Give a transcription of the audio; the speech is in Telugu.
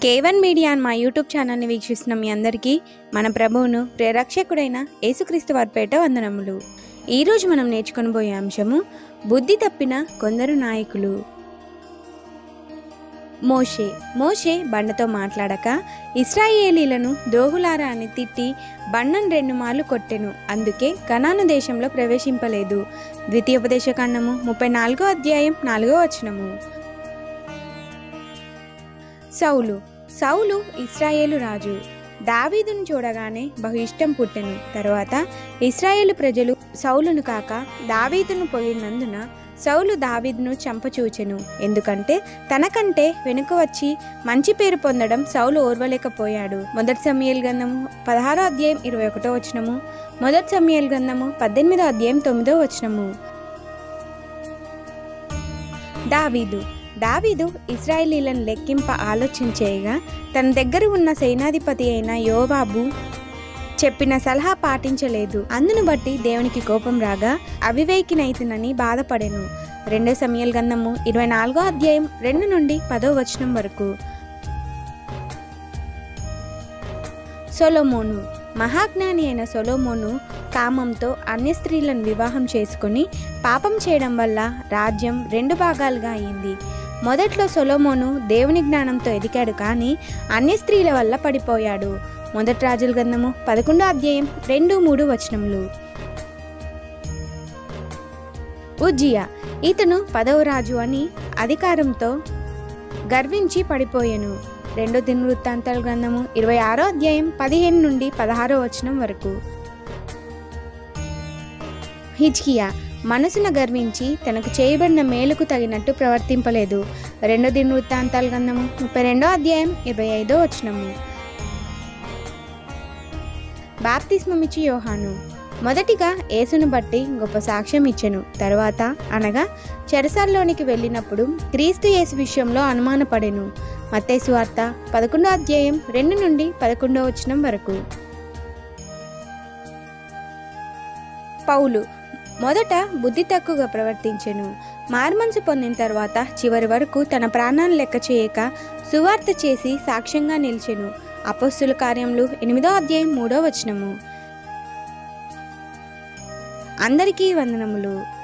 కేవన్ మీడియా అని మా యూట్యూబ్ ఛానల్ని వీక్షిస్తున్న మీ అందరికీ మన ప్రభువును ప్రేరక్షకుడైన యేసుక్రీస్తు వారి పేట వందనములు ఈరోజు మనం నేర్చుకొని పోయే అంశము బుద్ధి తప్పిన కొందరు నాయకులు మోషే మోషే బండతో మాట్లాడక ఇస్రాయేలీలను ద్రోహులారా అని తిట్టి బండను రెండు మార్లు కొట్టెను అందుకే కనాను దేశంలో ప్రవేశింపలేదు ద్వితీయోపదేశ ఖండము ముప్పై నాలుగో అధ్యాయం నాలుగో వచనము సౌలు సౌలు ఇస్రాయేలు రాజు దావీదును చూడగానే బహు ఇష్టం పుట్టెను తర్వాత ఇస్రాయేలు ప్రజలు సౌలును కాక దావీదును పోయినందున సౌలు దావీదును చంపచూచెను ఎందుకంటే తనకంటే వెనుక వచ్చి మంచి పేరు పొందడం సౌలు ఓర్వలేకపోయాడు మొదటి సమయల్ గంధము పదహారో అధ్యాయం ఇరవై ఒకటో వచనము మొదటి సమయల్ గంధము పద్దెనిమిదో అధ్యాయం తొమ్మిదో వచనము దావీదు దావీదు ఇస్రాయేలీలను లెక్కింప ఆలోచన చేయగా తన దగ్గర ఉన్న సేనాధిపతి అయిన యోవాబు చెప్పిన సలహా పాటించలేదు అందును బట్టి దేవునికి కోపం రాగా అవివేకినైతునని బాధపడెను రెండో సమయల్ గంధము ఇరవై నాలుగో అధ్యాయం రెండు నుండి పదో వచనం వరకు సొలోమోను మహాజ్ఞాని అయిన సొలోమోను కామంతో అన్య స్త్రీలను వివాహం చేసుకుని పాపం చేయడం వల్ల రాజ్యం రెండు భాగాలుగా అయింది మొదట్లో సొలోమోను దేవుని జ్ఞానంతో ఎదిగాడు కానీ అన్య స్త్రీల వల్ల పడిపోయాడు మొదటి రాజుల గ్రంథము పదకొండో అధ్యాయం రెండు మూడు వచనములు ఉజ్జియా ఇతను పదవ రాజు అని అధికారంతో గర్వించి పడిపోయాను రెండో దినవృత్తాంతాల గ్రంథము ఇరవై ఆరో అధ్యాయం పదిహేను నుండి పదహారో వచనం వరకు హిజ్కియా మనసున గర్వించి తనకు చేయబడిన మేలుకు తగినట్టు ప్రవర్తింపలేదు రెండో దినవృత్తాంతాల గ్రంథము ముప్పై రెండో అధ్యాయం ఇరవై ఐదో వచనము బాప్తిస్మమిచ్చి యోహాను మొదటిగా యేసును బట్టి గొప్ప సాక్ష్యం ఇచ్చెను తరువాత అనగా చెరసాల్లోనికి వెళ్ళినప్పుడు క్రీస్తు యేసు విషయంలో అనుమానపడెను మత్తేసు వార్త పదకొండో అధ్యాయం రెండు నుండి పదకొండో వచనం వరకు పౌలు మొదట బుద్ధి తక్కువగా ప్రవర్తించెను మార్మన్సు పొందిన తర్వాత చివరి వరకు తన ప్రాణాన్ని లెక్క చేయక సువార్త చేసి సాక్ష్యంగా నిలిచెను అపస్సుల కార్యములు ఎనిమిదో అధ్యాయం మూడో వచనము అందరికీ వందనములు